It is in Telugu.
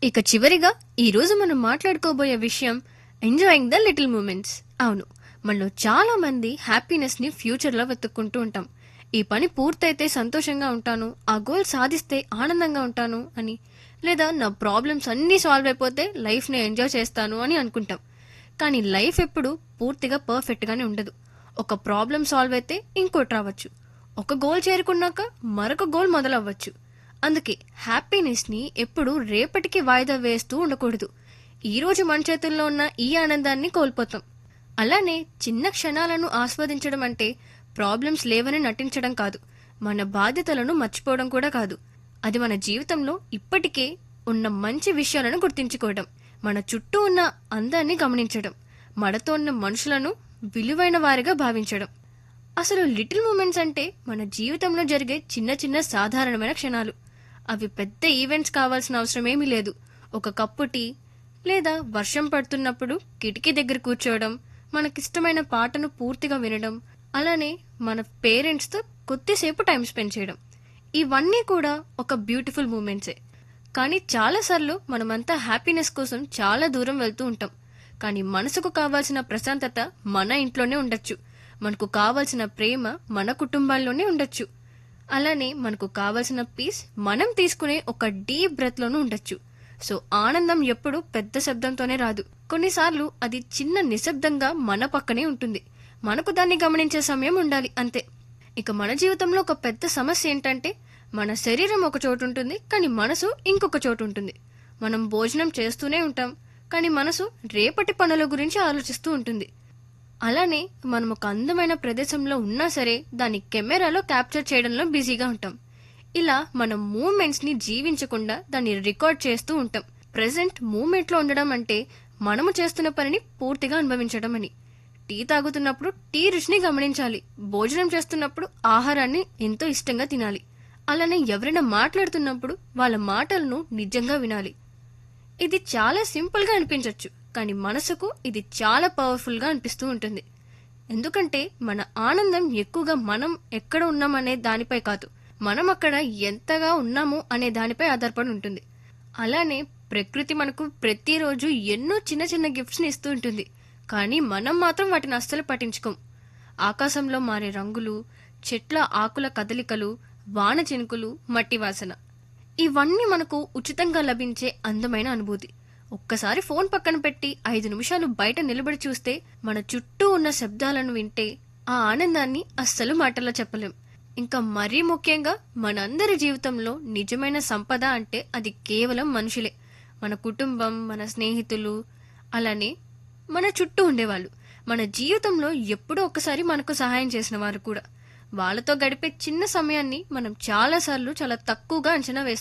ఇక చివరిగా ఈ రోజు మనం మాట్లాడుకోబోయే విషయం ఎంజాయింగ్ ద లిటిల్ మూమెంట్స్ అవును మనలో చాలా మంది హ్యాపీనెస్ ని ఫ్యూచర్ లో వెతుక్కుంటూ ఉంటాం ఈ పని పూర్తయితే సంతోషంగా ఉంటాను ఆ గోల్ సాధిస్తే ఆనందంగా ఉంటాను అని లేదా నా ప్రాబ్లమ్స్ అన్నీ సాల్వ్ అయిపోతే లైఫ్ ని ఎంజాయ్ చేస్తాను అని అనుకుంటాం కానీ లైఫ్ ఎప్పుడు పూర్తిగా పర్ఫెక్ట్ గానే ఉండదు ఒక ప్రాబ్లం సాల్వ్ అయితే ఇంకోటి రావచ్చు ఒక గోల్ చేరుకున్నాక మరొక గోల్ మొదలవ్వచ్చు అందుకే హ్యాపీనెస్ ని ఎప్పుడు రేపటికి వాయిదా వేస్తూ ఉండకూడదు ఈ రోజు మన చేతుల్లో ఉన్న ఈ ఆనందాన్ని కోల్పోతాం అలానే చిన్న క్షణాలను ఆస్వాదించడం అంటే ప్రాబ్లమ్స్ లేవని నటించడం కాదు మన బాధ్యతలను మర్చిపోవడం కూడా కాదు అది మన జీవితంలో ఇప్పటికే ఉన్న మంచి విషయాలను గుర్తించుకోవడం మన చుట్టూ ఉన్న అందాన్ని గమనించడం మనతో ఉన్న మనుషులను విలువైన వారిగా భావించడం అసలు లిటిల్ మూమెంట్స్ అంటే మన జీవితంలో జరిగే చిన్న చిన్న సాధారణమైన క్షణాలు అవి పెద్ద ఈవెంట్స్ కావాల్సిన అవసరం ఏమీ లేదు ఒక కప్పు టీ లేదా వర్షం పడుతున్నప్పుడు కిటికీ దగ్గర కూర్చోవడం మనకిష్టమైన పాటను పూర్తిగా వినడం అలానే మన పేరెంట్స్తో కొద్దిసేపు టైం స్పెండ్ చేయడం ఇవన్నీ కూడా ఒక బ్యూటిఫుల్ మూమెంట్సే కానీ చాలాసార్లు మనమంతా హ్యాపీనెస్ కోసం చాలా దూరం వెళ్తూ ఉంటాం కానీ మనసుకు కావాల్సిన ప్రశాంతత మన ఇంట్లోనే ఉండొచ్చు మనకు కావాల్సిన ప్రేమ మన కుటుంబాల్లోనే ఉండొచ్చు అలానే మనకు కావాల్సిన పీస్ మనం తీసుకునే ఒక డీప్ బ్రెత్ లోనూ ఉండొచ్చు సో ఆనందం ఎప్పుడు పెద్ద శబ్దంతోనే రాదు కొన్నిసార్లు అది చిన్న నిశ్శబ్దంగా మన పక్కనే ఉంటుంది మనకు దాన్ని గమనించే సమయం ఉండాలి అంతే ఇక మన జీవితంలో ఒక పెద్ద సమస్య ఏంటంటే మన శరీరం ఒక చోటు ఉంటుంది కానీ మనసు ఇంకొక చోటు ఉంటుంది మనం భోజనం చేస్తూనే ఉంటాం కానీ మనసు రేపటి పనుల గురించి ఆలోచిస్తూ ఉంటుంది అలానే మనం ఒక అందమైన ప్రదేశంలో ఉన్నా సరే దాన్ని కెమెరాలో క్యాప్చర్ చేయడంలో బిజీగా ఉంటాం ఇలా మన మూమెంట్స్ ని జీవించకుండా దాన్ని రికార్డ్ చేస్తూ ఉంటాం ప్రెసెంట్ మూమెంట్ లో ఉండడం అంటే మనము చేస్తున్న పనిని పూర్తిగా అనుభవించడం అని టీ తాగుతున్నప్పుడు టీ రుచిని గమనించాలి భోజనం చేస్తున్నప్పుడు ఆహారాన్ని ఎంతో ఇష్టంగా తినాలి అలానే ఎవరైనా మాట్లాడుతున్నప్పుడు వాళ్ళ మాటలను నిజంగా వినాలి ఇది చాలా సింపుల్ గా అనిపించవచ్చు కానీ మనసుకు ఇది చాలా పవర్ఫుల్ గా అనిపిస్తూ ఉంటుంది ఎందుకంటే మన ఆనందం ఎక్కువగా మనం ఎక్కడ ఉన్నామనే దానిపై కాదు మనం అక్కడ ఎంతగా ఉన్నాము అనే దానిపై ఆధారపడి ఉంటుంది అలానే ప్రకృతి మనకు ప్రతిరోజు ఎన్నో చిన్న చిన్న గిఫ్ట్స్ ని ఇస్తూ ఉంటుంది కానీ మనం మాత్రం వాటిని అస్సలు పట్టించుకోం ఆకాశంలో మారే రంగులు చెట్ల ఆకుల కదలికలు వాన చినుకులు మట్టి వాసన ఇవన్నీ మనకు ఉచితంగా లభించే అందమైన అనుభూతి ఒక్కసారి ఫోన్ పక్కన పెట్టి ఐదు నిమిషాలు బయట నిలబడి చూస్తే మన చుట్టూ ఉన్న శబ్దాలను వింటే ఆ ఆనందాన్ని అస్సలు మాటల్లో చెప్పలేం ఇంకా మరీ ముఖ్యంగా మనందరి జీవితంలో నిజమైన సంపద అంటే అది కేవలం మనుషులే మన కుటుంబం మన స్నేహితులు అలానే మన చుట్టూ ఉండేవాళ్ళు మన జీవితంలో ఎప్పుడో ఒకసారి మనకు సహాయం చేసిన వారు కూడా వాళ్ళతో గడిపే చిన్న సమయాన్ని మనం చాలాసార్లు చాలా తక్కువగా అంచనా వేస్తాం